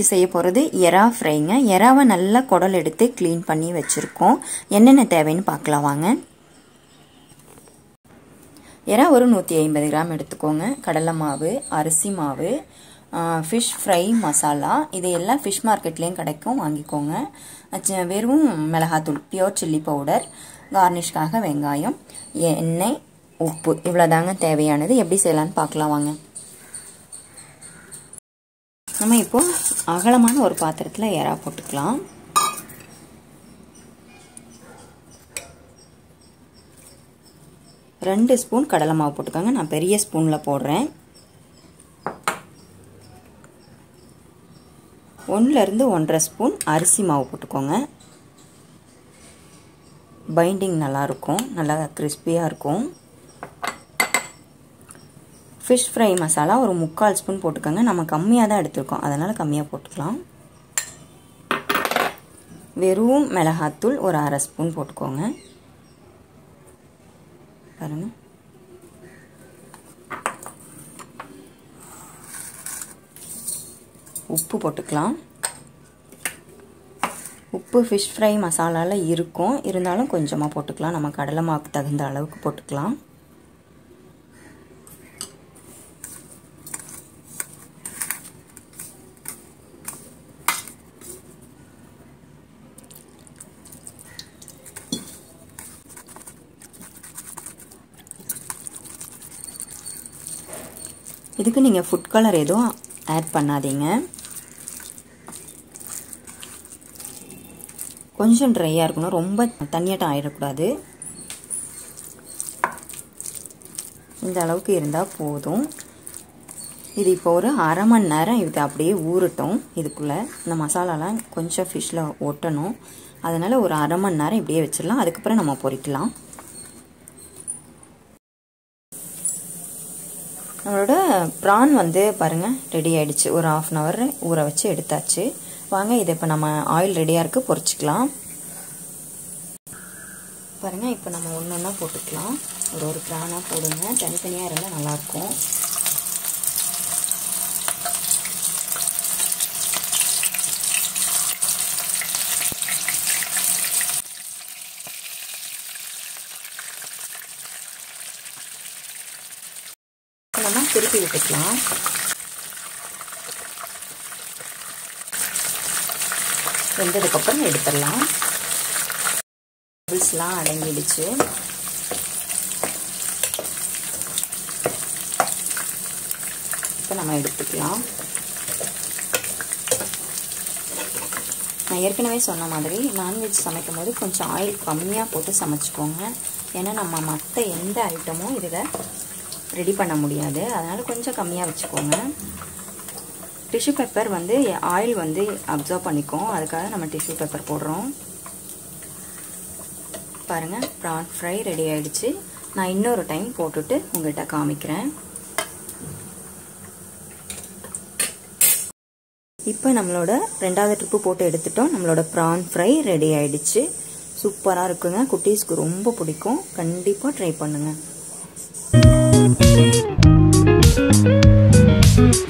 செய்ய போகிறது எறா ஃப்ரைங்க எறாவை நல்லா குடல் எடுத்து க்ளீன் பண்ணி வச்சுருக்கோம் என்னென்ன தேவைன்னு பார்க்கலாம் வாங்க எறா ஒரு நூற்றி ஐம்பது கிராம் எடுத்துக்கோங்க கடலை மாவு அரிசி மாவு ஃபிஷ் ஃப்ரை மசாலா இது எல்லாம் ஃபிஷ் மார்க்கெட்லேயும் கிடைக்கும் வாங்கிக்கோங்க வெறும் மிளகாத்தூள் பியோர் சில்லி பவுடர் கார்னிஷ்காக வெங்காயம் எண்ணெய் உப்பு இவ்வளோதாங்க தேவையானது எப்படி செய்யலான்னு பார்க்கலாம் வாங்க நம்ம இப்போ அகலமான ஒரு பாத்திரத்தில் எறா போட்டுக்கலாம் ரெண்டு ஸ்பூன் கடலை மாவு போட்டுக்கோங்க நான் பெரிய ஸ்பூனில் போடுறேன் ஒன்றுலேருந்து ஒன்றரை ஸ்பூன் அரிசி மாவு போட்டுக்கோங்க பைண்டிங் நல்லாயிருக்கும் நல்லா கிறிஸ்பியாக இருக்கும் ஃபிஷ் ஃப்ரை மசாலா ஒரு முக்கால் ஸ்பூன் போட்டுக்கோங்க நம்ம கம்மியாக தான் எடுத்துருக்கோம் அதனால் கம்மியாக போட்டுக்கலாம் வெறும் மிளகாத்தூள் ஒரு அரை ஸ்பூன் போட்டுக்கோங்க பாருங்க உப்பு போட்டுக்கலாம் உப்பு ஃபிஷ் ஃப்ரை மசாலாவில் இருக்கும் இருந்தாலும் கொஞ்சமாக போட்டுக்கலாம் நம்ம கடலை மாவுக்கு தகுந்த அளவுக்கு போட்டுக்கலாம் இதுக்கு நீங்கள் ஃபுட் கலர் எதுவும் ஆட் பண்ணாதீங்க கொஞ்சம் ட்ரையாக இருக்கணும் ரொம்ப தண்ணியாட்டம் ஆகிடக்கூடாது இந்த அளவுக்கு இருந்தால் போதும் இது இப்போ ஒரு அரை மணி நேரம் இது அப்படியே ஊறட்டும் இதுக்குள்ளே இந்த மசாலாலாம் கொஞ்சம் ஃபிஷ்ஷில் ஒட்டணும் அதனால் ஒரு அரை மணி நேரம் இப்படியே வச்சிடலாம் அதுக்கப்புறம் நம்ம பொரிக்கலாம் நம்மளோட ப்ரான் வந்து பாருங்கள் ரெடி ஆகிடுச்சு ஒரு ஆஃப் அன் ஹவர் ஊற வச்சு எடுத்தாச்சு வாங்க இதை இப்போ நம்ம ஆயில் ரெடியாக இருக்குது பொரிச்சிக்கலாம் பாருங்கள் இப்போ நம்ம ஒன்று ஒன்றா போட்டுக்கலாம் ஒரு ஒரு ப்ரானாக போடுங்க தனித்தனியாக இருந்தால் நல்லாயிருக்கும் நம்ம திருப்பி விட்டுக்கலாம் வெந்ததுக்கப்புறம் எடுத்துடலாம் பபிள்ஸ்லாம் அடங்கிடுச்சு இப்போ நம்ம எடுத்துக்கலாம் நான் ஏற்கனவே சொன்ன மாதிரி நான்வெஜ் சமைக்கும் போது கொஞ்சம் ஆயில் கம்மியாக போட்டு சமைச்சிக்கோங்க ஏன்னா நம்ம மற்ற எந்த ஐட்டமும் இதில் ரெடி பண்ண முடியாது அதனால் கொஞ்சம் கம்மியாக வச்சுக்கோங்க டிஷ்யூ பேப்பர் வந்து ஆயில் வந்து அப்சர்வ் பண்ணிக்கும் அதுக்காக நம்ம டிஷ்யூ பேப்பர் போடுறோம் பாருங்கள் ப்ரான் ஃப்ரை ரெடி ஆகிடுச்சு நான் இன்னொரு டைம் போட்டுட்டு உங்கள்கிட்ட காமிக்கிறேன் இப்போ நம்மளோட ரெண்டாவது ட்ரிப்பு போட்டு எடுத்துட்டோம் நம்மளோட ப்ரான் ஃப்ரை ரெடி ஆகிடுச்சு சூப்பராக இருக்குங்க குட்டீஸ்க்கு ரொம்ப பிடிக்கும் கண்டிப்பாக ட்ரை பண்ணுங்கள்